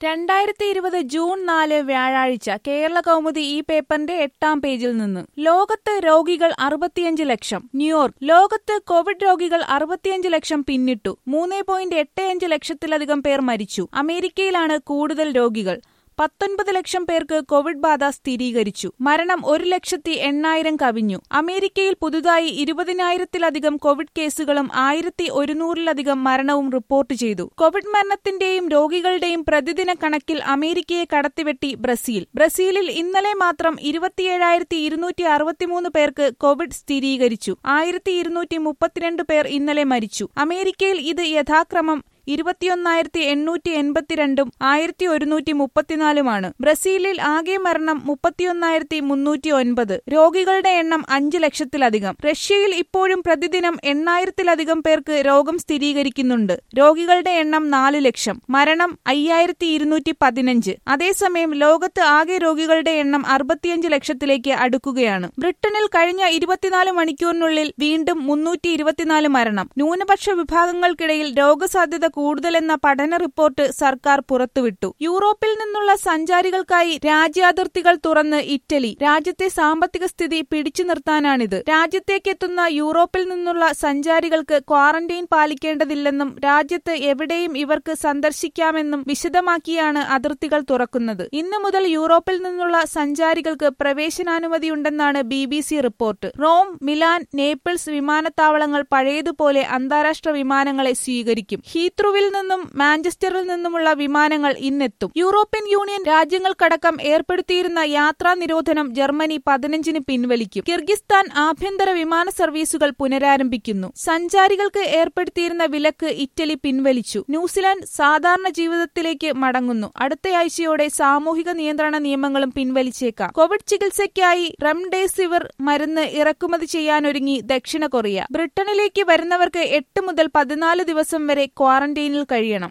രണ്ടായിരത്തി ഇരുപത് ജൂൺ നാല് വ്യാഴാഴ്ച കേരള കൗമുദി ഈ പേപ്പറിന്റെ എട്ടാം പേജിൽ നിന്ന് ലോകത്ത് രോഗികൾ അറുപത്തിയഞ്ച് ലക്ഷം ന്യൂയോർക്ക് ലോകത്ത് കോവിഡ് രോഗികൾ അറുപത്തിയഞ്ച് ലക്ഷം പിന്നിട്ടു മൂന്ന് പോയിന്റ് എട്ട് അഞ്ച് ലക്ഷത്തിലധികം പേർ മരിച്ചു അമേരിക്കയിലാണ് കൂടുതൽ രോഗികൾ പത്തൊൻപത് ലക്ഷം പേർക്ക് കോവിഡ് ബാധ സ്ഥിരീകരിച്ചു മരണം ഒരു ലക്ഷത്തി എണ്ണായിരം കവിഞ്ഞു അമേരിക്കയിൽ പുതുതായി ഇരുപതിനായിരത്തിലധികം കോവിഡ് കേസുകളും ആയിരത്തി ഒരുന്നൂറിലധികം മരണവും റിപ്പോർട്ട് ചെയ്തു കോവിഡ് മരണത്തിന്റെയും രോഗികളുടെയും പ്രതിദിന കണക്കിൽ അമേരിക്കയെ കടത്തിവെട്ടി ബ്രസീൽ ബ്രസീലിൽ ഇന്നലെ മാത്രം ഇരുപത്തിയേഴായിരത്തി ഇരുന്നൂറ്റി അറുപത്തിമൂന്ന് പേർക്ക് കോവിഡ് സ്ഥിരീകരിച്ചു ആയിരത്തി ഇരുന്നൂറ്റി മുപ്പത്തിരണ്ട് പേർ ഇന്നലെ മരിച്ചു അമേരിക്കയിൽ ഇത് യഥാക്രമം ഇരുപത്തിയൊന്നായിരത്തി എണ്ണൂറ്റി എൺപത്തിരണ്ടും ആയിരത്തി ഒരുന്നൂറ്റി മുപ്പത്തിനാലുമാണ് ബ്രസീലിൽ ആകെ മരണം മുപ്പത്തിയൊന്നായിരത്തി മുന്നൂറ്റി ഒൻപത് രോഗികളുടെ എണ്ണം അഞ്ച് ലക്ഷത്തിലധികം റഷ്യയിൽ ഇപ്പോഴും പ്രതിദിനം എണ്ണായിരത്തിലധികം പേർക്ക് രോഗം സ്ഥിരീകരിക്കുന്നുണ്ട് രോഗികളുടെ എണ്ണം നാല് ലക്ഷം മരണം അയ്യായിരത്തി ഇരുന്നൂറ്റി പതിനഞ്ച് അതേസമയം ലോകത്ത് ആകെ രോഗികളുടെ എണ്ണം അറുപത്തിയഞ്ച് ലക്ഷത്തിലേക്ക് അടുക്കുകയാണ് ബ്രിട്ടനിൽ കഴിഞ്ഞ ഇരുപത്തിനാല് മണിക്കൂറിനുള്ളിൽ വീണ്ടും മുന്നൂറ്റി ഇരുപത്തിനാല് മരണം ന്യൂനപക്ഷ വിഭാഗങ്ങൾക്കിടയിൽ രോഗസാധ്യത കൂടുതലെന്ന പഠന റിപ്പോർട്ട് സർക്കാർ പുറത്തുവിട്ടു യൂറോപ്പിൽ നിന്നുള്ള സഞ്ചാരികൾക്കായി രാജ്യാതിർത്തികൾ തുറന്ന് ഇറ്റലി രാജ്യത്തെ സാമ്പത്തിക സ്ഥിതി പിടിച്ചു നിർത്താനാണിത് രാജ്യത്തേക്കെത്തുന്ന യൂറോപ്പിൽ നിന്നുള്ള സഞ്ചാരികൾക്ക് ക്വാറന്റൈൻ പാലിക്കേണ്ടതില്ലെന്നും രാജ്യത്ത് എവിടെയും ഇവർക്ക് സന്ദർശിക്കാമെന്നും വിശദമാക്കിയാണ് അതിർത്തികൾ തുറക്കുന്നത് ഇന്നു മുതൽ യൂറോപ്പിൽ നിന്നുള്ള സഞ്ചാരികൾക്ക് പ്രവേശനാനുമതിയുണ്ടെന്നാണ് B B C report Rome Milan Naples വിമാനത്താവളങ്ങൾ പഴയതുപോലെ അന്താരാഷ്ട്ര വിമാനങ്ങളെ സ്വീകരിക്കും ഹീത്രുവിൽ നിന്നും മാഞ്ചസ്റ്ററിൽ നിന്നുമുള്ള വിമാനങ്ങൾ ഇന്നെത്തും യൂറോപ്യൻ യൂണിയൻ രാജ്യങ്ങൾക്കടക്കം ഏർപ്പെടുത്തിയിരുന്ന യാത്രാ നിരോധനം ജർമ്മനി പതിനഞ്ചിന് പിൻവലിക്കും കിർഗിസ്ഥാൻ ആഭ്യന്തര വിമാന സർവീസുകൾ പുനരാരംഭിക്കുന്നു സഞ്ചാരികൾക്ക് ഏർപ്പെടുത്തിയിരുന്ന വിലക്ക് ഇറ്റലി പിൻവലിച്ചു ന്യൂസിലാൻഡ് സാധാരണ ജീവിതത്തിലേക്ക് മടങ്ങുന്നു അടുത്തയാഴ്ചയോടെ സാമൂഹിക നിയന്ത്രണ നിയമങ്ങളും പിൻവലിച്ചേക്കാം കോവിഡ് ചികിത്സയ്ക്കായി റെംഡെസിവിർ മരുന്ന് ഇറക്കുമതി ചെയ്യാനൊരുങ്ങി ദക്ഷിണ കൊറിയ ബ്രിട്ടനിലേക്ക് വരുന്നവർക്ക് എട്ട് മുതൽ പതിനാല് ദിവസം വരെ ക്വാറന്റൈനിൽ കഴിയണം